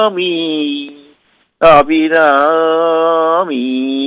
அபிராமி அபிராமி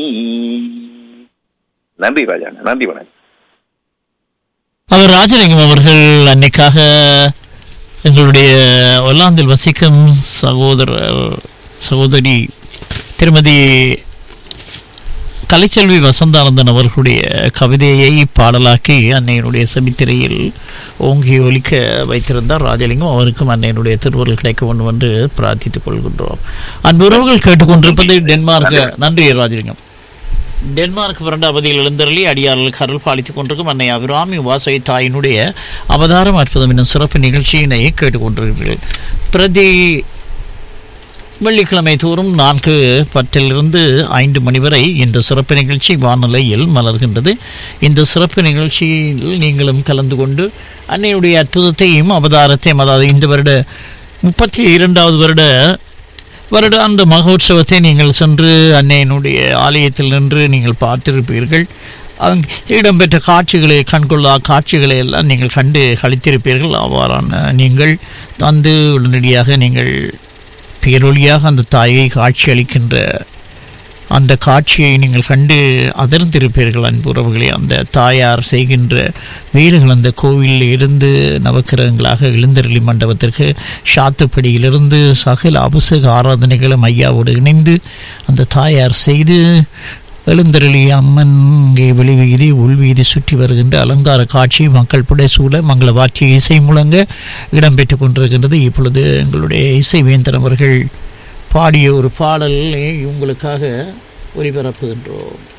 நன்றி ராஜா நன்றி வணக்கம் அவர் ராஜலிங்கம் அவர்கள் அன்னைக்காக எங்களுடைய ஒல்லாந்தில் வசிக்கும் சகோதரர் சகோதரி திருமதி கலைச்செல்வி வசந்தானந்தன் அவர்களுடைய கவிதையை பாடலாக்கி அன்னையினுடைய செமித்திரையில் ஓங்கி ஒலிக்க வைத்திருந்தார் ராஜலிங்கம் அவருக்கும் அன்னையினுடைய திருவருள் கிடைக்க வேண்டும் என்று பிரார்த்தித்துக் கொள்கின்றோம் அன்பு உறவுகள் கேட்டுக்கொண்டிருப்பது டென்மார்க் நன்றி ராஜலிங்கம் டென்மார்க் இரண்டாவதில் எழுந்தருளி அடியார்கள் கருள் பாலித்துக் கொண்டிருக்கும் அன்னை அபிராமி வாசை தாயினுடைய அவதாரம் அற்புதம் என்னும் சிறப்பு நிகழ்ச்சியினை கேட்டுக்கொண்டிருக்கிறீர்கள் பிரதி வெள்ளிக்கிழமை தோறும் நான்கு பத்திலிருந்து ஐந்து மணி வரை இந்த சிறப்பு நிகழ்ச்சி வானொலியில் மலர்கின்றது இந்த சிறப்பு நிகழ்ச்சியில் நீங்களும் கலந்து கொண்டு அன்னையுடைய அற்புதத்தையும் அவதாரத்தையும் அதாவது இந்த வருட முப்பத்தி இரண்டாவது வருட வருட அந்த மகோற்சவத்தை நீங்கள் சென்று அன்னையினுடைய ஆலயத்தில் நின்று நீங்கள் பார்த்திருப்பீர்கள் அங்கு இடம்பெற்ற காட்சிகளை கண்கொள்ளா காட்சிகளை எல்லாம் நீங்கள் கண்டு கழித்திருப்பீர்கள் அவ்வாறான நீங்கள் தந்து உடனடியாக நீங்கள் பேரொழியாக அந்த தாயை காட்சி அளிக்கின்ற அந்த காட்சியை நீங்கள் கண்டு அதிர்ந்திருப்பீர்கள் அன்புறவுகளே அந்த தாயார் செய்கின்ற வீரர்கள் அந்த கோவிலில் இருந்து நவக்கிரகங்களாக எழுந்தருளி மண்டபத்திற்கு சாத்துப்படியிலிருந்து சகல அபிஷேக ஆராதனைகளும் ஐயாவோடு இணைந்து அந்த தாயார் செய்து எழுந்தருளி அம்மன் இங்கே வெளிவீதி உள்வீதி சுற்றி வருகின்ற அலங்கார காட்சி மக்கள் புடைசூழ மங்கள வாத்திய இசை முழங்க இடம்பெற்று கொண்டிருக்கின்றது இப்பொழுது எங்களுடைய இசைவேந்தர் அவர்கள் பாடிய ஒரு பாடலை உங்களுக்காக ஒளிபரப்புகின்றோம்